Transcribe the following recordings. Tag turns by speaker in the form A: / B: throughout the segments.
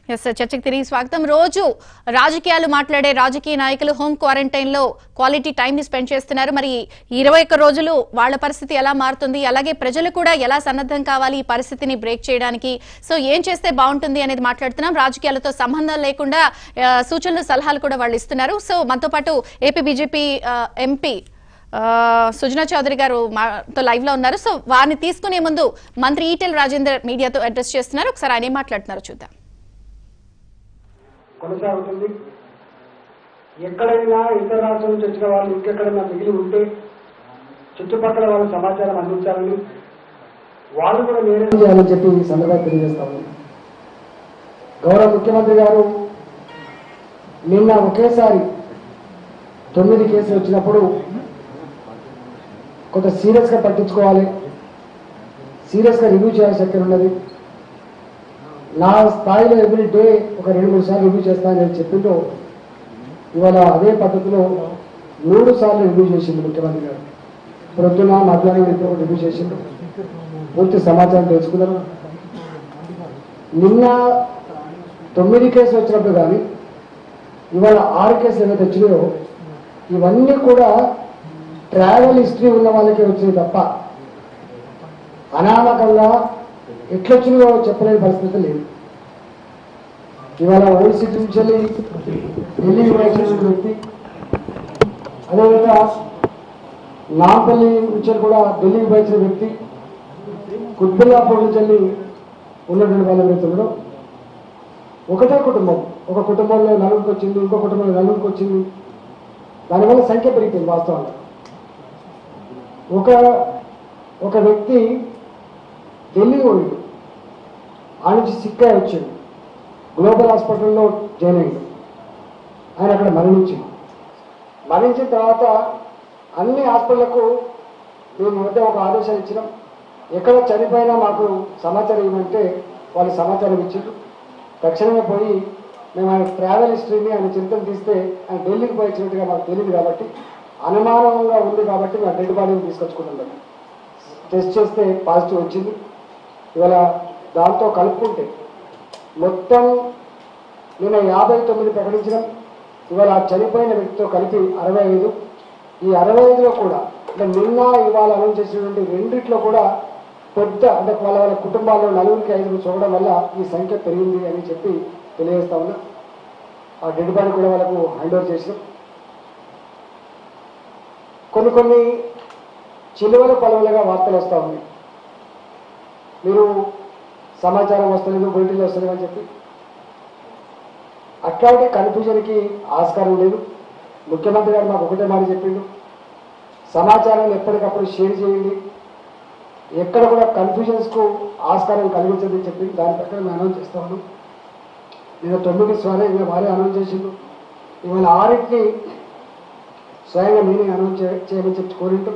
A: yes చర్చకు తిరిగి స్వాగతం రోజు రాజకీయాలు మాట్లాడే రాజకీయ నాయకులు హోమ్ క్వారంటైన్ లో క్వాలిటీ టైం ని స్పెండ్ చేస్తున్నారు మరి ఇరవై ఒక్క రోజులు వాళ్ళ పరిస్థితి ఎలా మారుతుంది అలాగే ప్రజలు కూడా ఎలా సన్నద్ధం కావాలి ఈ పరిస్థితిని బ్రేక్ చేయడానికి సో ఏం చేస్తే బాగుంటుంది అనేది మాట్లాడుతున్నాం రాజకీయాలతో సంబంధం లేకుండా ఆ, సూచనలు సలహాలు కూడా వాళ్ళు ఇస్తున్నారు సో మనతో పాటు AP BJP MP Sujana Chowdary గారు మాతో లైవ్ లో ఉన్నారు సో వారిని తీసుకునే ముందు మంత్రి ఈటెల్ రాజేందర్ మీడియాతో అడ్రస్ చేస్తున్నారు ఒకసారి ఆయన ఏం మాట్లాడుతున్నారో చూద్దాం
B: కొనసాగుతుంది ఎక్కడైనా ఇతర రాష్ట్రం నుంచి వచ్చిన వాళ్ళు ఇంకెక్కడైనా మిగిలి ఉంటే చుట్టుపక్కల వాళ్ళ సమాచారం అందించాలని వాళ్ళు కూడా నేరే చేయాలని చెప్పి ఈ సందర్భంగా తెలియజేస్తాము గౌరవ ముఖ్యమంత్రి గారు నిన్న ఒకేసారి తొమ్మిది కేసులు వచ్చినప్పుడు కొంత సీరియస్గా పట్టించుకోవాలి సీరియస్గా రివ్యూ చేయాల్సి ఎక్కడ ఉన్నది నా స్థాయిలో ఎవ్రీ డే ఒక రెండు మూడు సార్లు రివ్యూ చేస్తానని చెప్పిందో ఇవాళ అదే పద్ధతిలో మూడు సార్లు రివ్యూ చేసింది ముఖ్యమంత్రి గారు ప్రొద్దున మధ్యాహ్నం ఇప్పుడు రివ్యూ చేసిండు పూర్తి సమాచారం తెలుసుకున్నారు నిన్న తొమ్మిది కేసులు వచ్చినప్పుడు కానీ ఇవాళ ఆరు కేసులు ఏవైతే వచ్చినాయో ఇవన్నీ కూడా ట్రావెల్ హిస్టరీ ఉన్న వాళ్ళకే వచ్చినాయి తప్ప అనామకంగా ఎట్లొచ్చినాయో చెప్పలేని పరిస్థితి లేదు ఇవాళ ఓల్డ్ సిటీ నుంచి వెళ్ళి ఢిల్లీ వచ్చిన వ్యక్తి అదేవిధంగా నాంపల్లి నుంచి కూడా ఢిల్లీకి వచ్చిన వ్యక్తి కుత్బుల్లాపూర్ నుంచి వెళ్ళి ఉన్నటువంటి వాళ్ళ వ్యక్తులు ఒకటే కుటుంబం ఒక కుటుంబంలో నలుగురికి వచ్చింది ఇంకో కుటుంబంలో నలుగురికి వచ్చింది దానివల్ల సంఖ్య పెరిగిపోయింది వాస్తవంగా ఒక ఒక వ్యక్తి ఢిల్లీ పోయిండు ఆ నుంచి సిక్కా వచ్చిండు గ్లోబల్ హాస్పిటల్లో జాయిన్ అయ్యిండు ఆయన అక్కడ మరణించింది మరణించిన తర్వాత అన్ని హాస్పిటళ్లకు మేము మధ్య ఒక ఆదేశాలు ఇచ్చినాం ఎక్కడ చనిపోయినా మాకు సమాచారం ఇవ్వమంటే వాళ్ళు సమాచారం ఇచ్చారు తక్షణమే పోయి మేము ఆయన ట్రావెల్ హిస్టరీని ఆయన చరిత్రను తీస్తే ఆయన ఢిల్లీకి పోయి వచ్చినట్టుగా మాకు తెలియదు కాబట్టి అనుమానంగా ఉంది కాబట్టి మేము డెడ్ బాడీని తీసుకొచ్చుకుంటున్నాం టెస్ట్ చేస్తే పాజిటివ్ వచ్చింది ఇవాళ దాంతో కలుపుకుంటే మొత్తం నిన్న యాభై తొమ్మిది ప్రకటించడం ఇవాళ ఆ చనిపోయిన వ్యక్తితో కలిపి అరవై ఐదు ఈ అరవై ఐదులో కూడా అంటే నిన్న ఇవాళ అనౌన్స్ చేసినటువంటి రెండిట్లో కూడా పెద్ద అంటే వాళ్ళ వాళ్ళ కుటుంబాల్లో నలుగురికి ఐదుగురు చూడడం వల్ల ఈ సంఖ్య పెరిగింది అని చెప్పి తెలియజేస్తా ఉన్నా ఆ డెడ్ బాడీ కూడా వాళ్ళకు హ్యాండ్ ఓవర్ చేసినాం కొన్ని కొన్ని చిలువలు పలువలుగా వార్తలు వస్తూ ఉన్నాయి మీరు సమాచారం వస్తలేదు బులెటిన్లు వస్తలేదు అని చెప్పి అట్లాంటి కన్ఫ్యూజన్కి ఆస్కారం లేదు ముఖ్యమంత్రి గారు మాకు ఒకటే మాట చెప్పిండు సమాచారాన్ని ఎప్పటికప్పుడు షేర్ చేయండి ఎక్కడ కూడా కన్ఫ్యూజన్స్కు ఆస్కారం కలిగించదని చెప్పి దాని ప్రకారం మేము అనౌన్స్ చేస్తా ఉన్నాం నేను తొమ్మిది స్వయంగా వారే అనౌన్స్ చేసిండు ఇవాళ ఆరింటిని స్వయంగా నేనే అనౌన్స్ చే- చేయమని చెప్పి కోరింటూ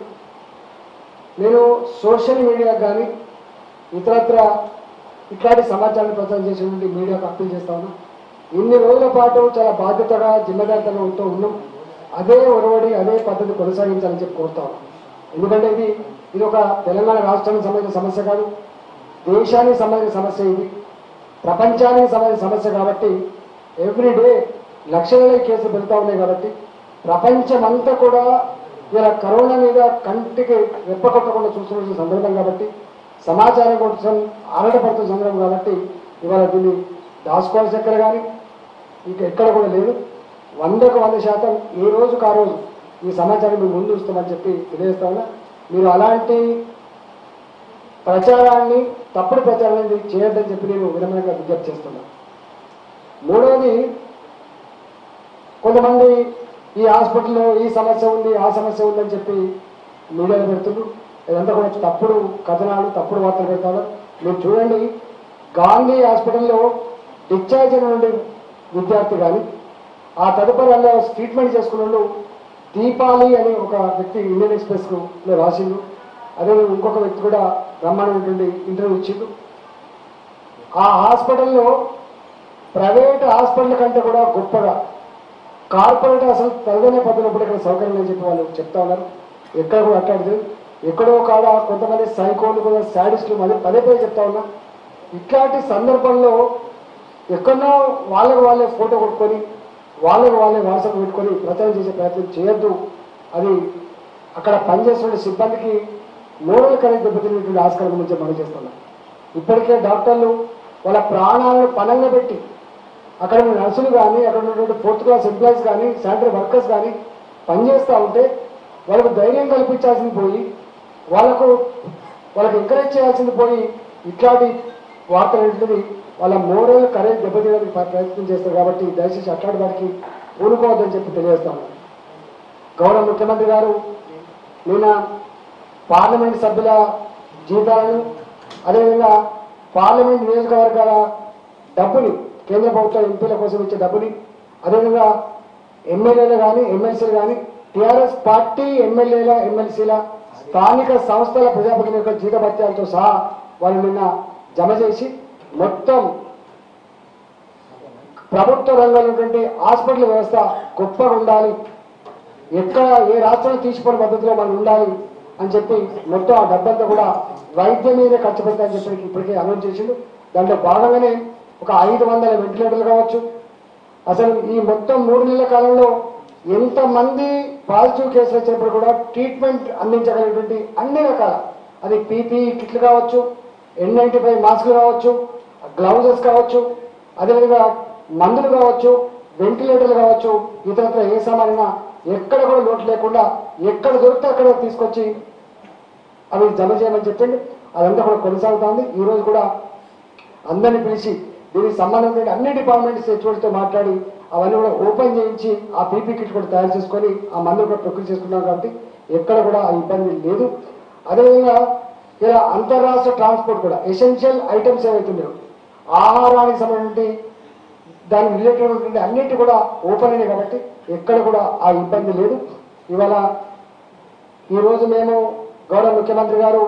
B: నేను సోషల్ మీడియాకు కానీ ఇతరత్ర ఇట్లాంటి సమాచారాన్ని ప్రచారం చేసేటువంటి మీడియాకు అప్పీల్ చేస్తా ఉన్నాం ఇన్ని రోజుల పాటు చాలా బాధ్యతగా జిమ్మదారితనం ఉంటూ ఉన్నాం అదే ఒరవడి అదే పద్ధతి కొనసాగించాలని చెప్పి కోరుతా ఉన్నాం ఎందుకంటే ఇది ఇది ఒక తెలంగాణ రాష్ట్రానికి సంబంధించిన సమస్య కాదు దేశానికి సంబంధించిన సమస్య ఇది ప్రపంచానికి సంబంధించిన సమస్య కాబట్టి ఎవ్రీ డే లక్షల కేసులు పెరుగుతూ ఉన్నాయి కాబట్టి ప్రపంచమంతా కూడా ఇలా కరోనా మీద కంటికి రెప్పకొట్టకుండా చూస్తున్న సందర్భం కాబట్టి సమాచారం కోసం ఆరాటపడుతున్న సందర్భం కాబట్టి ఇవాళ దీన్ని దాచుకోవాల్సి ఎక్కడ కానీ ఇక ఎక్కడ కూడా లేదు వందకు వంద శాతం ఏ రోజుకు ఆ రోజు ఈ సమాచారం మేము ముందు ఉంచుతామని చెప్పి తెలియజేస్తా ఉన్నా మీరు అలాంటి ప్రచారాన్ని తప్పుడు ప్రచారాన్ని చేయొద్దని చెప్పి నేను వినమ్రంగా విజ్ఞప్తి చేస్తున్నాను మూడవది కొంతమంది ఈ హాస్పిటల్లో ఈ సమస్య ఉంది ఆ సమస్య ఉందని చెప్పి మీడియాలో పెడుతున్నారు ఇదంతా కూడా తప్పుడు కథనాలు తప్పుడు వార్తలు పెడతారు మీరు చూడండి గాంధీ హాస్పిటల్లో డిశ్చార్జ్ అయిన విద్యార్థి కానీ ఆ తదుపరి అందులో ట్రీట్మెంట్ చేసుకున్న వాళ్ళు దీపాలి అని ఒక వ్యక్తి ఇండియన్ ఎక్స్ప్రెస్ లో రాసిండు అదే ఇంకొక వ్యక్తి కూడా రమ్మనేటువంటి ఇంటర్వ్యూ ఇచ్చిండు ఆ హాస్పిటల్లో ప్రైవేట్ హాస్పిటల్ కంటే కూడా గొప్పగా కార్పొరేట్ అసలు తరగనే పద్ధతిలో కూడా ఇక్కడ సౌకర్యం లేని చెప్పి వాళ్ళు చెప్తా ఉన్నారు ఎక్కడ కూడా అట్లాంటిది ఎక్కడో కాడ కొంతమంది సైకోలు కూడా శాడిస్టులు మళ్ళీ పదే పదే చెప్తా ఉన్నా ఇట్లాంటి సందర్భంలో ఎక్కడో వాళ్ళకు వాళ్ళే ఫోటో కొట్టుకొని వాళ్ళకు వాళ్ళే వాట్సాప్ పెట్టుకొని ప్రచారం చేసే ప్రయత్నం చేయొద్దు అది అక్కడ పనిచేస్తున్న సిబ్బందికి మోడల్ కరెక్ట్ దెబ్బతినేటువంటి ఆస్కారం గురించి మనం చేస్తున్నాం ఇప్పటికే డాక్టర్లు వాళ్ళ ప్రాణాలను పనంగా పెట్టి అక్కడ ఉన్న నర్సులు కానీ అక్కడ ఉన్నటువంటి ఫోర్త్ క్లాస్ ఎంప్లాయీస్ కానీ శానిటరీ వర్కర్స్ కానీ పనిచేస్తూ ఉంటే వాళ్ళకు ధైర్యం కల్పించాల్సింది పోయి వాళ్ళకు వాళ్ళకి ఎంకరేజ్ చేయాల్సింది పోయి ఇట్లాంటి వార్తలు ఏంటిది వాళ్ళ మోరల్ కరేజ్ దెబ్బతీయడానికి ప్ర- ప్రయత్నం చేస్తారు కాబట్టి దయచేసి అట్లాంటి వారికి ఊరుకోవద్దని చెప్పి తెలియజేస్తాను గౌరవ ముఖ్యమంత్రి గారు నిన్న పార్లమెంట్ సభ్యుల జీతాలను అదేవిధంగా పార్లమెంట్ నియోజకవర్గాల డబ్బుని కేంద్ర ప్రభుత్వ ఎంపీల కోసం ఇచ్చే డబ్బుని అదేవిధంగా ఎమ్మెల్యేలు కానీ ఎమ్మెల్సీలు కానీ టీఆర్ఎస్ పార్టీ ఎమ్మెల్యేల ఎమ్మెల్సీల స్థానిక సంస్థల ప్రజాప్రతినిధుల యొక్క జీతభత్యాలతో సహా వాళ్ళు నిన్న జమ చేసి మొత్తం ప్రభుత్వ రంగంలో ఉన్నటువంటి హాస్పిటల్ వ్యవస్థ గొప్పగా ఉండాలి ఎక్కడ ఏ రాష్ట్రంలో తీసిపోయిన పద్ధతిలో మనం ఉండాలి అని చెప్పి మొత్తం ఆ డబ్బంతా కూడా వైద్యం మీద ఖర్చు పెడతామని చెప్పి ఇప్పటికే అనౌన్స్ చేసిండు దాంట్లో భాగంగానే ఒక ఐదు వందల వెంటిలేటర్లు కావచ్చు అసలు ఈ మొత్తం మూడు నెలల కాలంలో ఎంతమంది పాజిటివ్ కేసులు వచ్చినప్పుడు కూడా ట్రీట్మెంట్ అందించగలిగినటువంటి అన్ని రకాల అది పీపీ కిట్లు కావచ్చు ఎన్ నైంటీ ఫైవ్ మాస్కులు కావచ్చు గ్లౌజెస్ కావచ్చు అదేవిధంగా మందులు కావచ్చు వెంటిలేటర్లు కావచ్చు ఇతరత్ర ఏ సామానైనా ఎక్కడ కూడా లోటు లేకుండా ఎక్కడ దొరికితే అక్కడ తీసుకొచ్చి అవి జమ చేయమని చెప్పింది అదంతా కూడా కొనసాగుతుంది ఈ రోజు కూడా అందరిని పిలిచి దీనికి సంబంధించిన అన్ని డిపార్ట్మెంట్స్ హెచ్ఓడితో మాట్లాడి అవన్నీ కూడా ఓపెన్ చేయించి ఆ పీపీ కిట్ కూడా తయారు చేసుకొని ఆ మందులు కూడా ప్రకృతి చేసుకున్నాం కాబట్టి ఎక్కడ కూడా ఆ ఇబ్బంది లేదు అదేవిధంగా ఇలా అంతర్రాష్ట్ర ట్రాన్స్పోర్ట్ కూడా ఎసెన్షియల్ ఐటమ్స్ ఏవైతున్నాయో ఆహారానికి సంబంధించి దానికి రిలేటెడ్ ఉంటుంది అన్నిటి కూడా ఓపెన్ అయినాయి కాబట్టి ఎక్కడ కూడా ఆ ఇబ్బంది లేదు ఇవాళ ఈరోజు మేము గౌరవ ముఖ్యమంత్రి గారు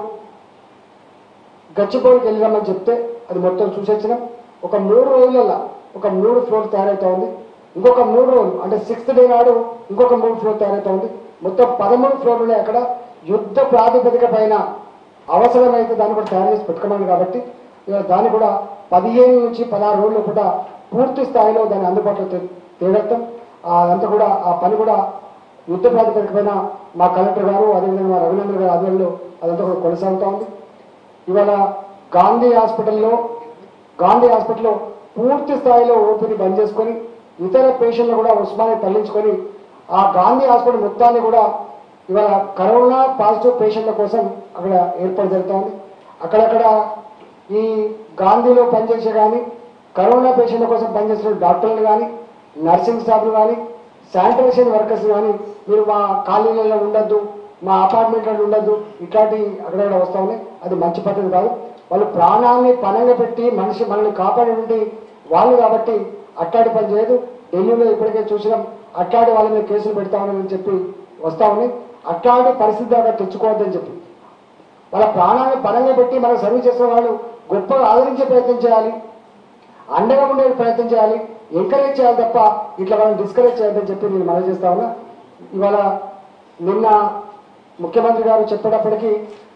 B: గచ్చిబౌలికి వెళ్ళామని చెప్తే అది మొత్తం చూసొచ్చినాం ఒక మూడు రోజులలో ఒక మూడు ఫ్లోర్ తయారవుతా ఉంది ఇంకొక మూడు రోజులు అంటే సిక్స్త్ డే నాడు ఇంకొక మూడు ఫ్లోర్ తయారవుతా ఉంది మొత్తం పదమూడు ఫ్లోర్లు ఉన్నాయి అక్కడ యుద్ధ ప్రాతిపదిక పైన అవసరమైతే దాన్ని కూడా తయారు చేసి పెట్టుకున్నాను కాబట్టి ఇక దాన్ని కూడా పదిహేను నుంచి పదహారు రోజుల పూట పూర్తి స్థాయిలో దాన్ని అందుబాటులో తే- తేగలుగుతాం ఆ అదంతా కూడా ఆ పని కూడా యుద్ధ ప్రాతిపదిక పైన మా కలెక్టర్ గారు అదేవిధంగా మా రఘునందన్ గారి ఆధ్వర్యంలో అదంతా కూడా కొనసాగుతా ఉంది ఇవాళ గాంధీ హాస్పిటల్లో గాంధీ హాస్పిటల్లో పూర్తి స్థాయిలో ఓపీని బంద్ చేసుకొని ఇతర పేషెంట్లు కూడా ఉస్మానియా తరలించుకొని ఆ గాంధీ హాస్పిటల్ మొత్తాన్ని కూడా ఇవాళ కరోనా పాజిటివ్ పేషెంట్ల కోసం అక్కడ ఏర్పాటు జరుగుతోంది అక్కడక్కడ ఈ గాంధీలో పనిచేసే కానీ కరోనా పేషెంట్ల కోసం పనిచేస్తున్న డాక్టర్లు కానీ నర్సింగ్ స్టాఫ్లు కానీ శానిటైజేషన్ వర్కర్స్ కానీ మీరు మా కాలనీలలో ఉండొద్దు మా అపార్ట్మెంట్లో ఉండొద్దు ఇట్లాంటి అక్కడక్కడ వస్తా ఉన్నాయి అది మంచి పద్ధతి కాదు వాళ్ళు ప్రాణాన్ని పనంగా పెట్టి మనిషి మనల్ని కాపాడేటువంటి వాళ్ళు కాబట్టి అట్లాంటి పని చేయదు ఢిల్లీలో ఇప్పటికే చూసినాం అట్లాంటి వాళ్ళ మీద కేసులు పెడతా ఉన్నామని చెప్పి వస్తా ఉన్నాయి అట్లాంటి పరిస్థితి దాకా తెచ్చుకోవద్దని చెప్పి వాళ్ళ ప్రాణాన్ని పరంగా పెట్టి మనకు సర్వీస్ చేసిన వాళ్ళు గొప్పగా ఆదరించే ప్రయత్నం చేయాలి అండగా ఉండే ప్రయత్నం చేయాలి ఎంకరేజ్ చేయాలి తప్ప ఇట్లా వాళ్ళని డిస్కరేజ్ చేయొద్దని చెప్పి నేను మనవి చేస్తా ఉన్నా ఇవాళ నిన్న ముఖ్యమంత్రి గారు చెప్పేటప్పటికీ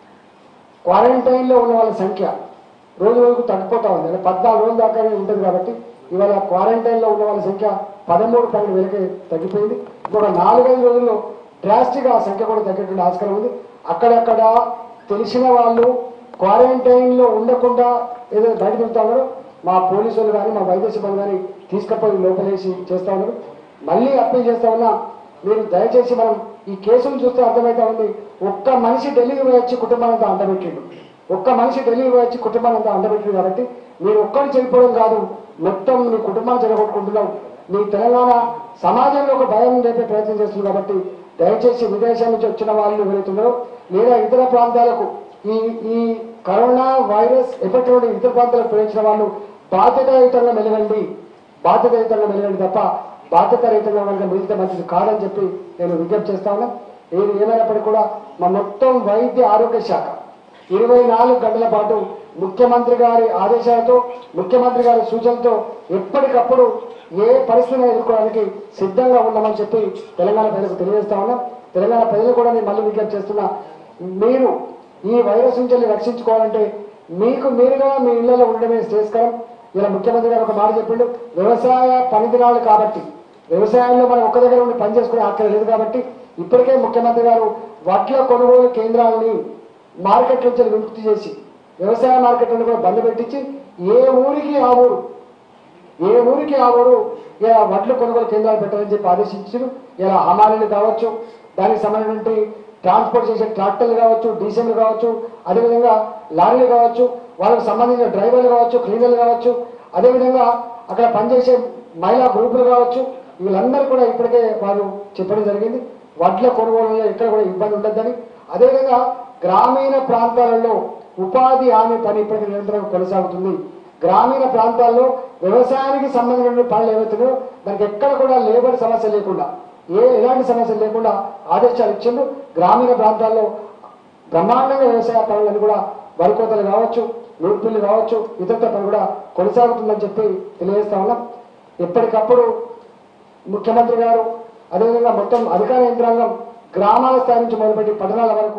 B: క్వారంటైన్లో ఉన్న వాళ్ళ సంఖ్య రోజు రోజుకు తగ్గిపోతా ఉంది అంటే పద్నాలుగు రోజుల దాకా ఉంటుంది కాబట్టి ఇవాళ క్వారంటైన్లో ఉన్న వాళ్ళ సంఖ్య పదమూడు పన్నెండు వేలకి తగ్గిపోయింది ఇంకొక నాలుగైదు రోజుల్లో డ్రాస్టిక్ ఆ సంఖ్య కూడా తగ్గేటువంటి ఆస్కారం ఉంది అక్కడక్కడ తెలిసిన వాళ్ళు క్వారంటైన్లో ఉండకుండా ఏదో బయట తిరుగుతా ఉన్నారు మా పోలీసు వాళ్ళు కానీ మా వైద్య సిబ్బంది కానీ తీసుకుపోయి లోపలేసి చేస్తా ఉన్నారు మళ్ళీ అప్పీల్ చేస్తా ఉన్నా మీరు దయచేసి మనం ఈ కేసును చూస్తే అర్థమవుతా ఉంది ఒక్క మనిషి ఢిల్లీకి పోయి వచ్చి కుటుంబానంతా అంటబెట్టిండు ఒక్క మనిషి ఢిల్లీకి పోయి వచ్చి కుటుంబానంతా అంటబెట్టిండు కాబట్టి మీరు ఒక్కరు చనిపోవడం కాదు మొత్తం నీ కుటుంబాన్ని చెడగొట్టుకుంటున్నావు నీ తెలంగాణ సమాజంలో ఒక భయం రేపే ప్రయత్నం చేస్తుంది కాబట్టి దయచేసి విదేశాల నుంచి వచ్చిన వాళ్ళు ఎవరైతున్నారో లేదా ఇతర ప్రాంతాలకు ఈ ఈ కరోనా వైరస్ ఎఫెక్ట్ నుండి ఇతర ప్రాంతాలకు ప్రవేశించిన వాళ్ళు బాధ్యతాయుతంగా మెలగండి బాధ్యతాయుతంగా మెలగండి తప్ప బాధ్యత రహితంగా కనుక మిగిలితే మంచిది కాదని చెప్పి నేను విజ్ఞప్తి చేస్తా ఉన్నా ఏది ఏమైనప్పటికీ కూడా మా మొత్తం వైద్య ఆరోగ్య శాఖ ఇరవై నాలుగు గంటల పాటు ముఖ్యమంత్రి గారి ఆదేశాలతో ముఖ్యమంత్రి గారి సూచనలతో ఎప్పటికప్పుడు ఏ పరిస్థితిని ఎదుర్కోవడానికి సిద్ధంగా ఉన్నామని చెప్పి తెలంగాణ ప్రజలకు తెలియజేస్తా ఉన్నాం తెలంగాణ ప్రజలు కూడా నేను మళ్ళీ విజ్ఞప్తి చేస్తున్నా మీరు ఈ వైరస్ నుంచి రక్షించుకోవాలంటే మీకు మీరుగా మీ ఇళ్లలో ఉండడమే శ్రేయస్కరం ఇలా ముఖ్యమంత్రి గారు ఒక మాట చెప్పిండు వ్యవసాయ పని దినాలు కాబట్టి వ్యవసాయంలో మనం ఒక్క దగ్గర ఉండి పని చేసుకునే అక్కడ లేదు కాబట్టి ఇప్పటికే ముఖ్యమంత్రి గారు వడ్ల కొనుగోలు కేంద్రాలని మార్కెట్ నుంచి విముక్తి చేసి వ్యవసాయ మార్కెట్లను కూడా బంద్ పెట్టించి ఏ ఊరికి ఆ ఊరు ఏ ఊరికి ఆ ఊరు ఇలా వడ్ల కొనుగోలు కేంద్రాలు పెట్టాలని చెప్పి ఆదేశించారు ఇలా హమాలీలు కావచ్చు దానికి సంబంధించినటువంటి ట్రాన్స్పోర్ట్ చేసే ట్రాక్టర్లు కావచ్చు డీసెంలు కావచ్చు అదేవిధంగా లారీలు కావచ్చు వాళ్ళకి సంబంధించిన డ్రైవర్లు కావచ్చు క్లీనర్లు కావచ్చు అదేవిధంగా అక్కడ పనిచేసే మహిళా గ్రూపులు కావచ్చు వీళ్ళందరూ కూడా ఇప్పటికే వారు చెప్పడం జరిగింది వడ్ల కొనుగోలులో ఎక్కడ కూడా ఇబ్బంది ఉండద్దని అదేవిధంగా గ్రామీణ ప్రాంతాలలో ఉపాధి హామీ పని ఇప్పటికీ నిరంతరం కొనసాగుతుంది గ్రామీణ ప్రాంతాల్లో వ్యవసాయానికి సంబంధించిన పనులు ఏవైతున్నాయో దానికి ఎక్కడ కూడా లేబర్ సమస్య లేకుండా ఏ ఎలాంటి సమస్య లేకుండా ఆదేశాలు ఇచ్చిండ్రు గ్రామీణ ప్రాంతాల్లో బ్రహ్మాండంగా వ్యవసాయ పనులను కూడా వరికోతలు కావచ్చు నూర్పిల్లు కావచ్చు ఇతర పని కూడా కొనసాగుతుందని చెప్పి తెలియజేస్తా ఉన్నాం ఎప్పటికప్పుడు ముఖ్యమంత్రి గారు అదేవిధంగా మొత్తం అధికార యంత్రాంగం గ్రామాల స్థాయి నుంచి మొదలుపెట్టి పట్టణాల వరకు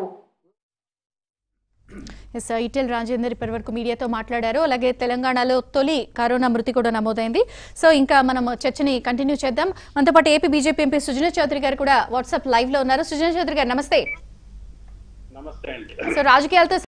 A: ఎస్ ఇటెల్ రాజేందర్ ఇప్పటి వరకు మీడియాతో మాట్లాడారు అలాగే తెలంగాణలో తొలి కరోనా మృతి కూడా నమోదైంది సో ఇంకా మనం చర్చని కంటిన్యూ చేద్దాం మనతో పాటు AP BJP MP Sujana Chowdary గారు కూడా వాట్సాప్ లైవ్ లో ఉన్నారు సుజనా చౌదరి గారు నమస్తే
C: నమస్తే అండి
A: సో రాజకీయాలతో